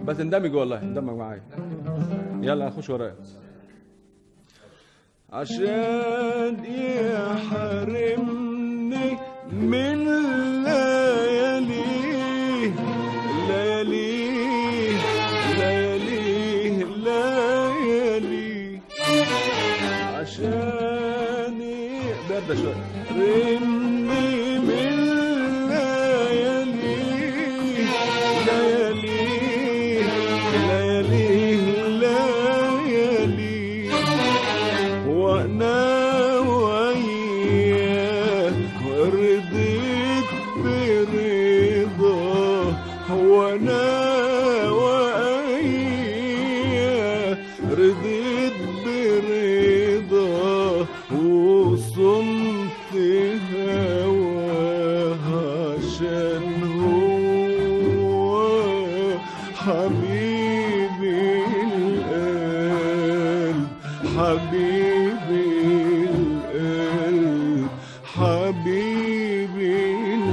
بس اندمج والله اندمج معايا يلا خش ورايا عشان يحرمني من لياليه لياليه لياليه لياليه عشان برده شويه رمني من لياليه لياليه لياليه لياليه وانا وياه رضيت برضاه وانا وياه رضيت برضاه وصمت هواه عشان هو حبيبي القلب حبيبي القلب حبيبي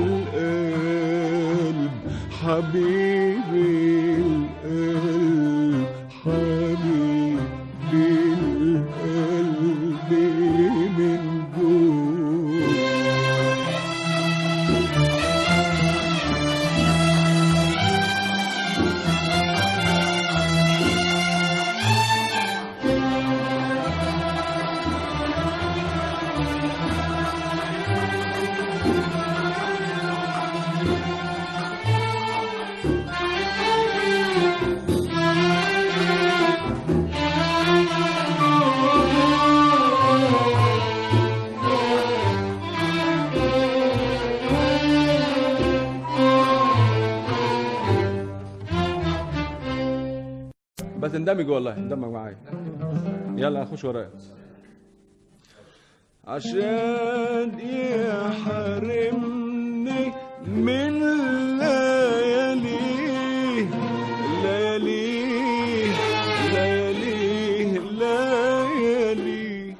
القلب حبيبي القلب حبيبي القلب من جوه بس اندمج والله اندمج معايا يلا خش ورايا عشان يحرمني من لياليه لياليه لياليه لياليه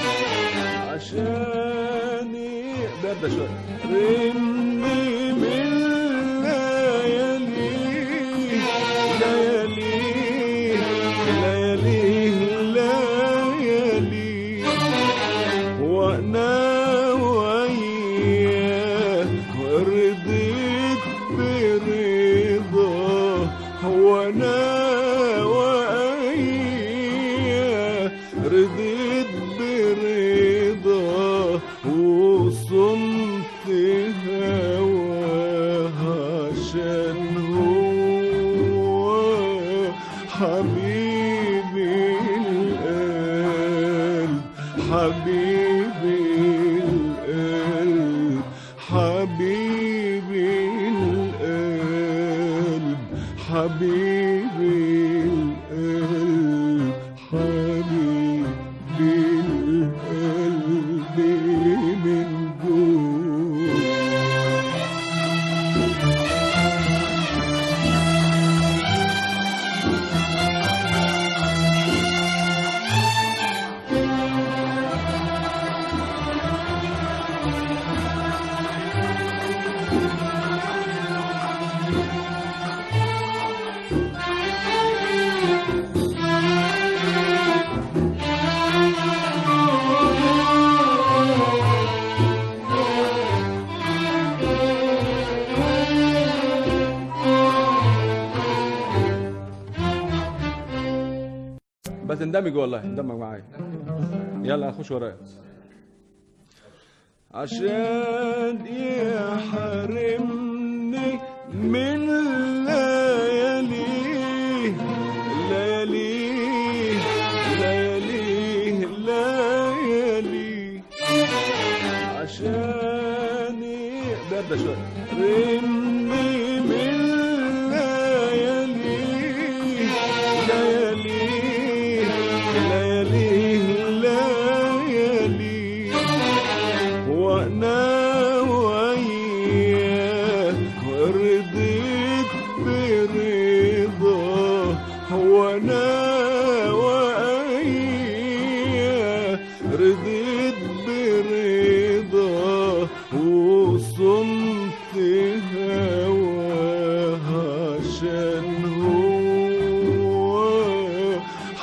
عشان برده شويه رمني من لياليه لياليه لياليه لياليه وانا وياه رضيت برضاه وانا وياه رضيت برضاه وصمت هواه عشان هو حبيبي القلب حبيبي القلب حبيبي القلب حبيبي القلب حبيبي القلب من جوه بس اندمج والله اندمج معايا يلا خش ورايا عشان يحرمني من لياليه لياليه لياليه لياليه عشان برده شويه رمني من لياليه لياليه لياليه لياليه وانا وياه رضيت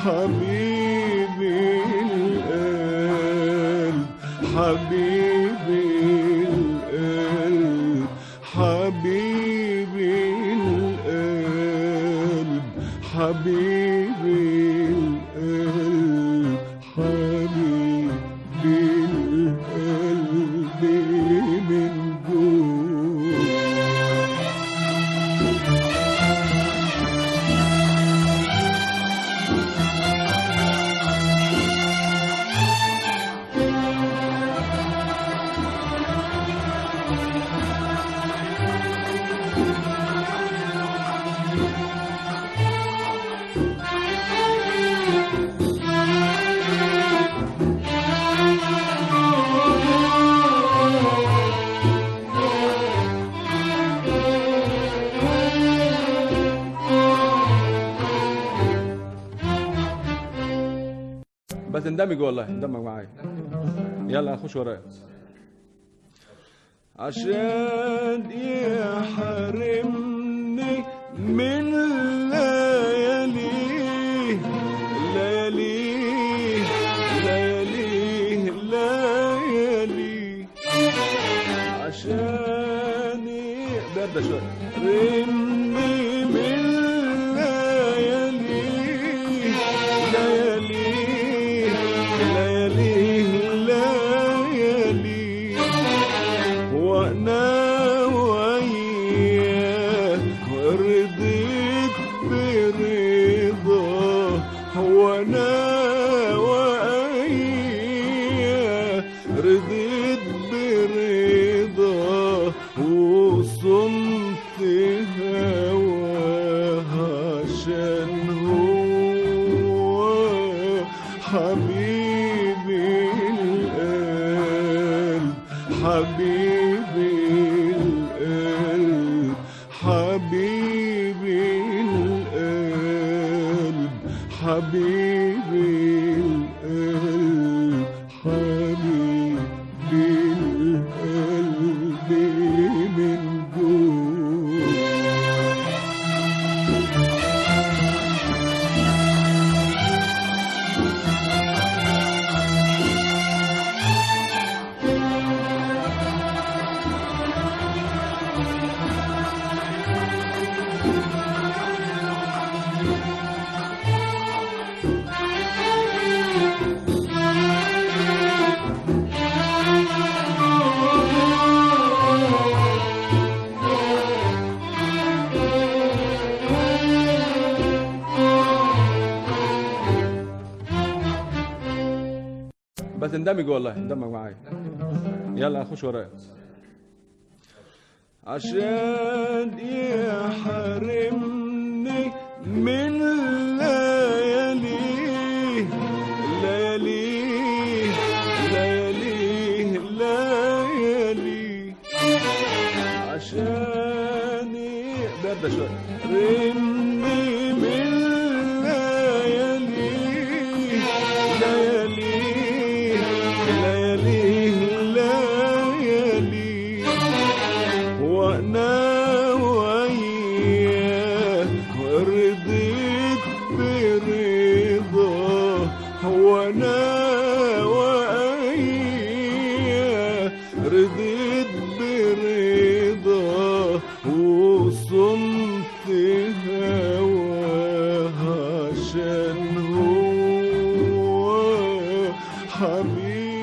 حبيبي القلب حبيبي القلب حبيبي القلب حبيبي القلب حبيبي القلب من جوه بس اندمج والله اندمج معايا يلا خش ورايا عشان يحرمني من لياليه لياليه لياليه لياليه عشان بارده شويه يحرمني من لياليه لياليه لياليه لياليه وانا وياه ورضيت برضاه وانا وياه رضيت برضاه وصمت هواه عشان هو حبيبي القلب حبيبي القلب حبيبي القلب حبيبي القلب حبيبي القلب من جوه بس اندمج والله اندمج معايا يلا خش ورايا عشان يحرمني من لياليه لياليه لياليه لياليه عشان بارده شويه يحرمني من لياليه لياليه لياليه لياليه وانا وياه ورضيت برضاه وانا وياه رضيت برضاه وصمت هواه عشان هو حبيبي